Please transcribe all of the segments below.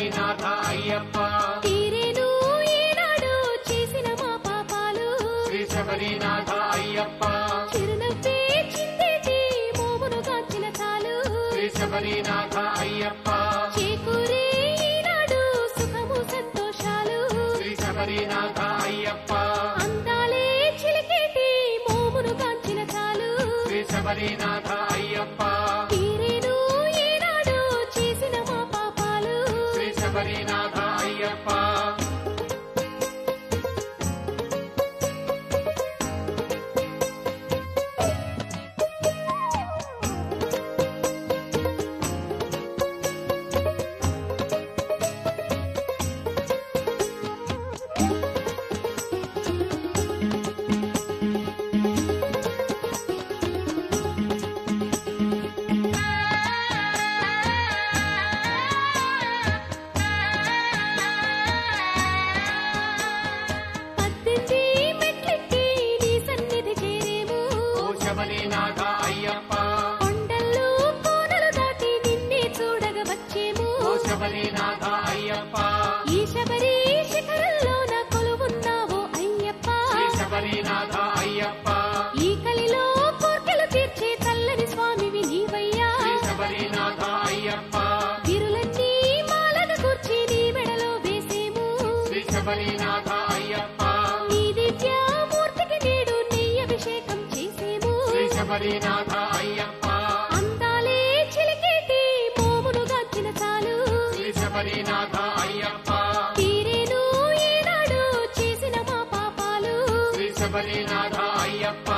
శబరినాథ అయ్యప్ప తీరేను ఈనాడు చేసిన మా పాపాలు శ్రీ శబరినాథ అయ్యప్ప చిరునవ్వే చిందేటి మోమును కాంచిన చాలు శ్రీ శబరినాథ అయ్యప్ప చేకూరే ఈనాడు సుఖము సంతోషాలు శ్రీ శబరినాథ అయ్యప్ప అందాలే చిలికేటి మోమును కాంచిన చాలు శ్రీ శబరినాథ అయ్యప్ప తీరేను ఈనాడు చేసిన మా పాపాలు శ్రీ శబరినాథ అయ్యప్ప పద్దెనిమిది మెట్లెక్కి నీ సన్నిధి చేరేము ఓ శబరినాథ అయ్యప్ప కొండల్లో కోనలు దాటి నిన్నే చూడగ వచ్చేము ఓ శబరినాథ అయ్యప్ప ఈ శబరి శిఖరంలోన కొలువున్నావో అయ్యప్ప శ్రీ శబరినాథ అయ్యప్ప ఈ కలిలో కోర్కెలు తీర్చే చల్లని స్వామివి నీవయ్యా శ్రీ శబరినాథ అయ్యప్ప విరులన్నీ మాలగ కూర్చి నీ మెడలో వేసేము శ్రీ శబరినాథ అయ్యప్ప నీ దివ్యామూర్తికి నేడు నెయ్యి అభిషేకం చేసేము శ్రీ శబరినాథ అయ్యప్ప అందాలే చిలికేటి మోమును గాచిన చాలు శ్రీ శబరినాథ అయ్యప్ప తీరేను ఈనాడు చేసిన మా పాపాలు శ్రీ శబరినాథ అయ్యప్ప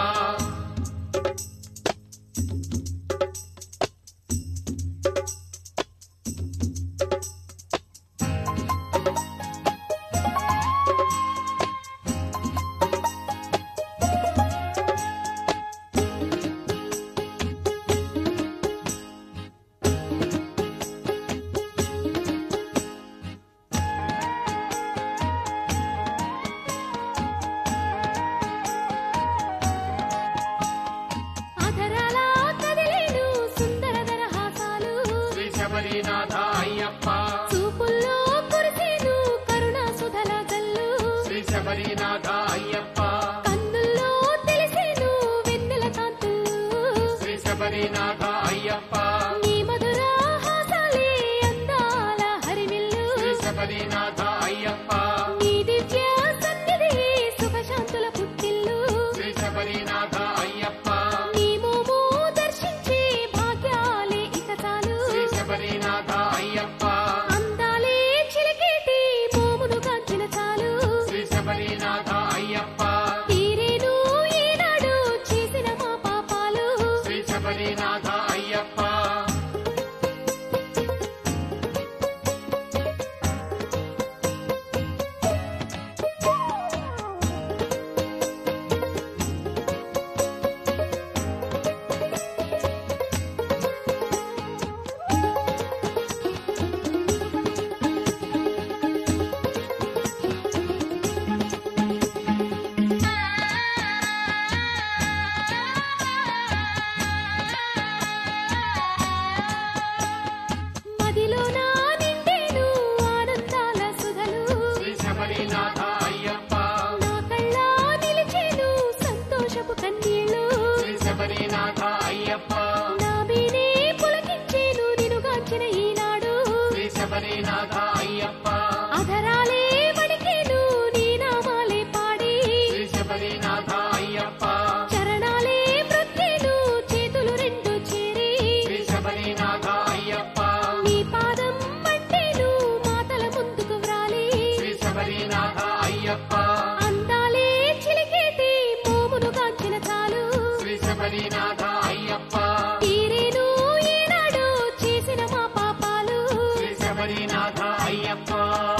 అధరాల కదిలేను సుందర దరహాసాలు శ్రీ శబరినాథ అయ్యప్ప చూపుల్లో కురిసేను కరుణా సుధల జల్లు శ్రీ శబరినాథ అయ్యప్ప కన్నుల్లో తెలిసేను వెన్నెల కాంతులు శ్రీ శబరినాథ అయ్యప్ప నీ మధుర హాసాలే అందాల హరివిల్లు శ్రీ శబరినాథ అయ్యప్ప నీ దివ్య సన్నిధి సుఖశాంతుల పుట్టిల్లు శ్రీ శబరినాథ అయ్యప్ప నీ మోము దర్శించే భాగ్యాలే ఇక చాలు శ్రీ శబరినాథ అయ్యప్ప అందాలే చిలికేటి మోమును కాంచిన చాలు శ్రీ శబరినాథ అయ్యప్ప తీరేను ఈనాడు చేసిన మా పాపాలు శ్రీ శబరినాథ అయ్యప్ప మదిలో నా నిండేను ఆనందాల సుధలు శ్రీ శబరినాథ అయ్యప్ప నా కళ్ళ నిలిచేను సంతోషపు కన్నీళ్ళు శ్రీ శబరినాథ అయ్యప్ప నా మీనే పులకించేను నినుగాంచిన ఈనాడు శ్రీ శబరినాథ అయ్యప్ప అధరాలే వణికేను నీ నామాలే పాడి శ్రీ శబరినాథ అయ్యప్ప చరణాలే మృక్కేను చేతులు రెండు చేరి శ్రీ శబరినాథ అయ్యప్ప నీ పాదం పట్టేను మాతల ముందుకు వ్రాలి శ్రీ శబరినాథ అయ్యప్ప అందాలే చిలికేటి మోమును కాంచిన చాలు శ్రీ శబరినాథ అయ్యప్ప తీరేను ఈనాడు చేసిన మా పాపాలు శ్రీ శబరినాథ అయ్యప్ప